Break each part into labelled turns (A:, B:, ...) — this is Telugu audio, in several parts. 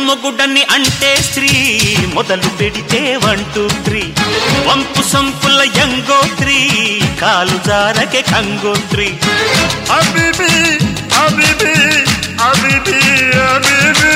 A: మొగుడని అంటే స్త్రీ మొదలు పెడితే వన్ టూ త్రీ వంపు సంపుల యంగోత్రి కాలు జారకే కంగోత్రి
B: అబిబి అబిబి అబిబి అబిబి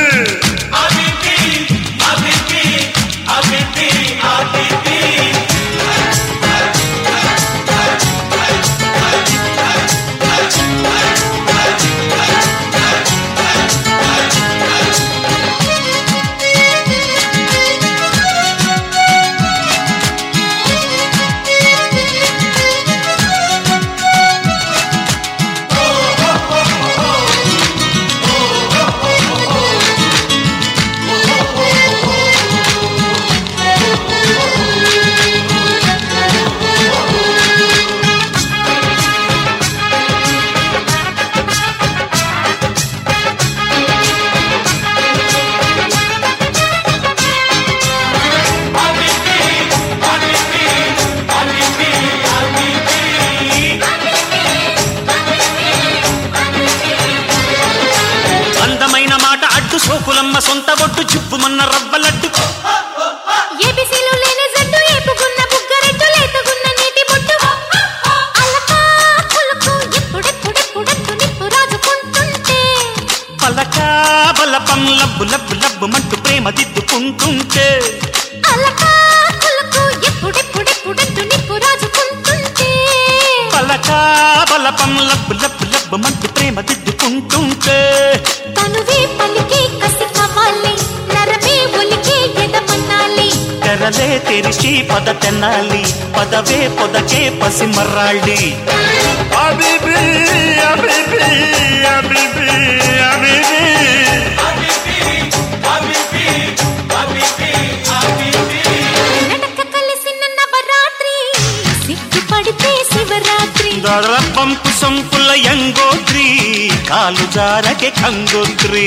A: అందమైన మాట అడ్డు సోకులమ్మ సొంత ఒడ్డు చుప్పుమన్న రవ్వలడ్డు
C: ఏబిసిలు లేని జట్టు ఏపుకున్న బుగ్గరెట్టు లేతగున్న నీటి బొట్టు అలకా పులుకు ఎప్పుడెప్పుడెప్పుడెప్పుడు నిప్పు రాజుకుంటుంటే
A: పలకా బలపం లబ్బు లబ్బు లబ్బు మంటూ ప్రేమ దిద్దుకుంటుంటే
C: అలకా పులుకు ఎప్పుడెప్పుడెప్పుడెప్పుడు నిప్పు రాజుకుంటుంటే
A: పలకా బలపం లబ్బు లబ్బు లబ్బు మంటూ ప్రేమ దిద్దుకుంటుంటే
C: తనువే పలికే కసి కావాలి నరమే ఒలికే ఎదమన్నాలి
A: తెరలే తెరిచి పద తెనాలి పదవే పొదకే పసిమర్రాళ్ళి
B: అబిబి అబిబి అబిబి అబిబి
C: నడక కలిసిన నవరాత్రి సిగ్గుపడితే శివరాత్రి
A: దొర పంపు సొంపుల యంగోత్రి కాలు జారకే కంగోత్రి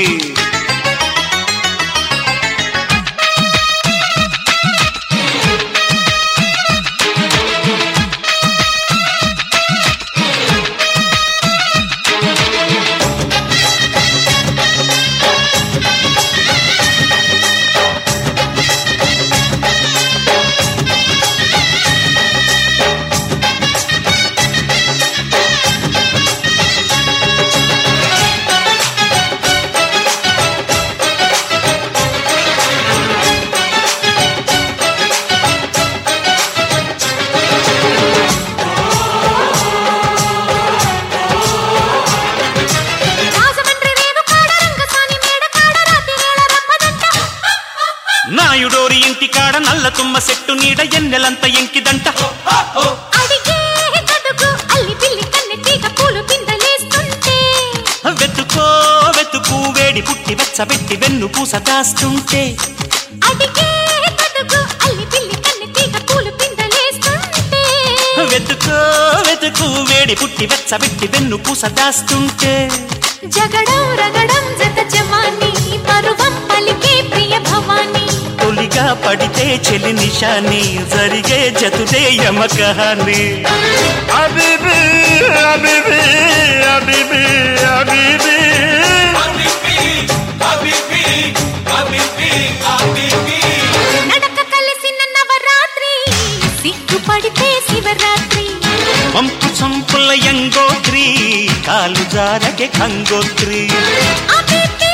C: రాజమండ్రి రేవు కాడ రంగసాని మేడ కాడ రాతి వేళ రప్పదంట
A: నాయుడోరి ఇంటికాడ నల్ల తుమ్మ చెట్టు నీడ ఎన్నెలంత ఎంకిదంట
C: అడిగే గడుగు అల్లి పిల్లి కన్నె తీగ పూలు పిందలేస్తుంటే
A: వెతుకో వెతుకు వేడి పుట్టి వెచ్చబెట్టి వెన్ను పూస దాస్తుంటే
C: అడిగే గడుగు అల్లి పిల్లి కన్నె తీగ పూలు పిందలేస్తుంటే
A: వెతుకో వెతుకు వేడి పుట్టి వెచ్చబెట్టి వెన్ను పూస దాస్తుంటే
C: జగడం రగడం జత జవాని పరువం పలికే ప్రియ భవాని
A: తొలిగా పడితే చెలి నిషాని జరిగే జతుడే యమకహాని
B: అబిబి అబిబి అబిబి అబిబి
C: నడక కలిసిన నవరాత్రి సిగ్గుపడితే శివరాత్రి
A: పంపు చంపుల యంగోత్రి కాలు జారకే కంగోత్రి
C: అబిబి